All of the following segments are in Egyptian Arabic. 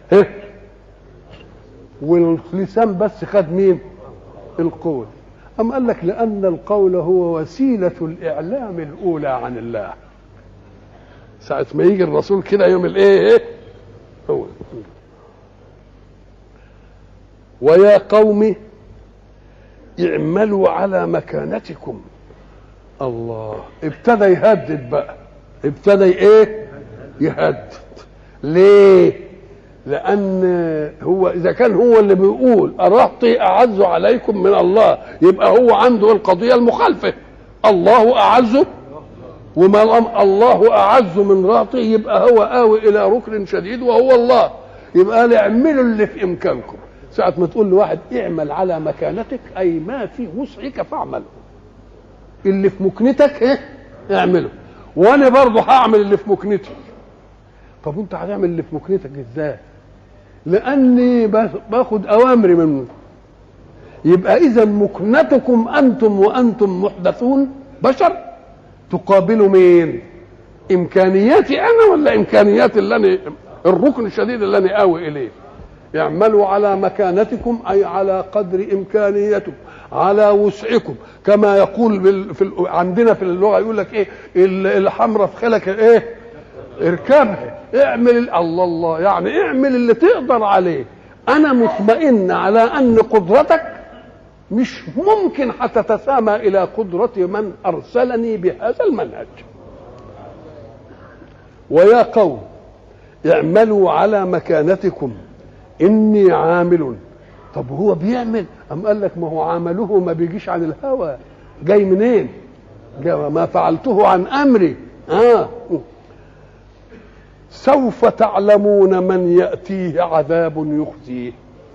إيه؟ واللسان بس خد مين القول أم قال لك لأن القول هو وسيلة الإعلام الأولى عن الله ساعة ما يجي الرسول كده يوم الإيه إيه؟ هو ويا قوم اعملوا على مكانتكم الله ابتدى يهدد بقى ابتدى ايه يهدد ليه لان هو اذا كان هو اللي بيقول ارهطي اعز عليكم من الله يبقى هو عنده القضيه المخالفه الله اعز وما لم الله اعز من رهطي يبقى هو اوي الى ركن شديد وهو الله يبقى قال اعملوا اللي في امكانكم ساعة ما تقول لواحد اعمل على مكانتك أي ما في وسعك فاعمله اللي في مكنتك ايه اعمله وانا برضه هعمل اللي في مكنتي طب انت هتعمل اللي في مكنتك ازاي لاني باخد اوامري منه يبقى اذا مكنتكم انتم وانتم محدثون بشر تقابلوا مين امكانياتي انا ولا امكانيات اللي انا الركن الشديد اللي انا اوي اليه اعملوا على مكانتكم اي على قدر امكانيتكم على وسعكم كما يقول بال... في ال... عندنا في اللغه يقول لك ايه الحمراء في خلك ايه اركبها اعمل ال... الله الله يعني اعمل اللي تقدر عليه انا مطمئن على ان قدرتك مش ممكن هتتسامى الى قدرة من ارسلني بهذا المنهج ويا قوم اعملوا على مكانتكم اني عامل طب هو بيعمل ام قال لك ما هو عمله ما بيجيش عن الهوى جاي منين جاي ما فعلته عن امري اه سوف تعلمون من ياتيه عذاب يخزيه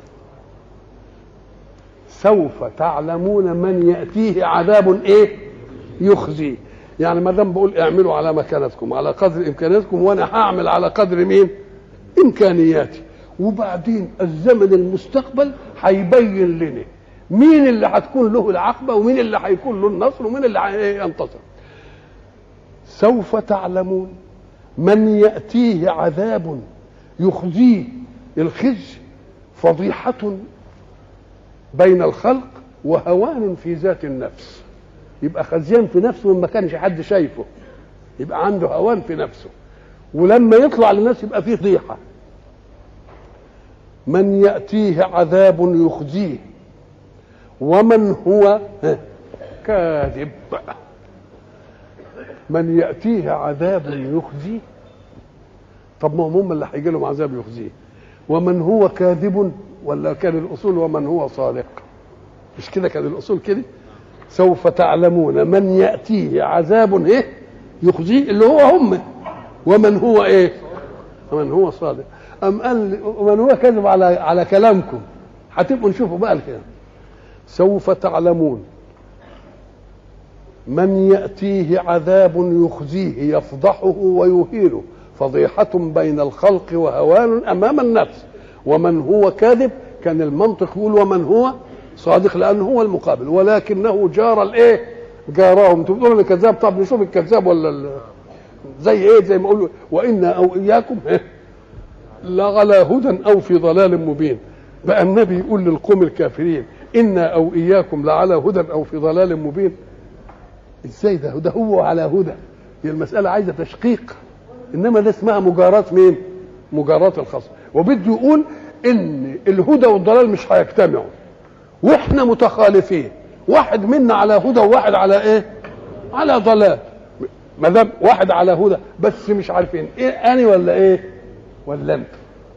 سوف تعلمون من ياتيه عذاب ايه يخزيه يعني ما دام بقول اعملوا على مكانتكم على قدر امكانياتكم وانا هعمل على قدر مين امكانياتي وبعدين الزمن المستقبل هيبين لنا مين اللي هتكون له العقبه ومين اللي هيكون له النصر ومين اللي هينتصر سوف تعلمون من ياتيه عذاب يخزيه الخزي فضيحه بين الخلق وهوان في ذات النفس يبقى خزيان في نفسه ما كانش حد شايفه يبقى عنده هوان في نفسه ولما يطلع للناس يبقى فيه ضيحه من يأتيه عذاب يخزيه ومن هو كاذب من يأتيه عذاب يخزيه طب ما هم اللي هيجي لهم عذاب يخزيه ومن هو كاذب ولا كان الأصول ومن هو صادق مش كده كان الأصول كده سوف تعلمون من يأتيه عذاب ايه يخزيه اللي هو هم ومن هو ايه ومن هو صادق أم قال ومن هو كذب على على كلامكم هتبقوا نشوفوا بقى الكلام سوف تعلمون من يأتيه عذاب يخزيه يفضحه ويهينه فضيحة بين الخلق وهوان أمام النفس ومن هو كاذب كان المنطق يقول ومن هو صادق لأنه هو المقابل ولكنه جار الإيه جارهم انتوا بتقولوا الكذاب طب نشوف الكذاب ولا زي ايه زي ما اقول وانا او اياكم لعلى هدى او في ضلال مبين بقى النبي يقول للقوم الكافرين انا او اياكم لعلى هدى او في ضلال مبين ازاي ده ده هو على هدى هي المساله عايزه تشقيق انما ده اسمها مجاراه مين مجاراه الخصم وبده يقول ان الهدى والضلال مش هيجتمعوا واحنا متخالفين واحد منا على هدى وواحد على ايه على ضلال ما دام واحد على هدى بس مش عارفين ايه انا ولا ايه ولا انت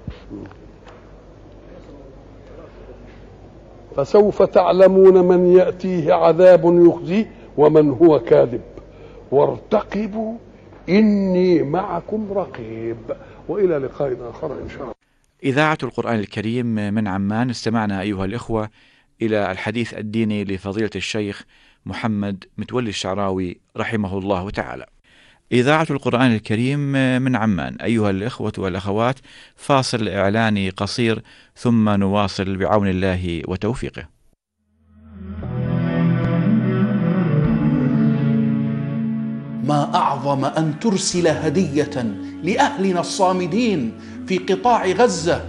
فسوف تعلمون من ياتيه عذاب يخزيه ومن هو كاذب وارتقبوا اني معكم رقيب والى لقاء اخر ان شاء الله إذاعة القرآن الكريم من عمان استمعنا أيها الإخوة إلى الحديث الديني لفضيلة الشيخ محمد متولي الشعراوي رحمه الله تعالى. إذاعة القرآن الكريم من عمان أيها الإخوة والأخوات فاصل إعلاني قصير ثم نواصل بعون الله وتوفيقه. ما اعظم ان ترسل هديه لاهلنا الصامدين في قطاع غزه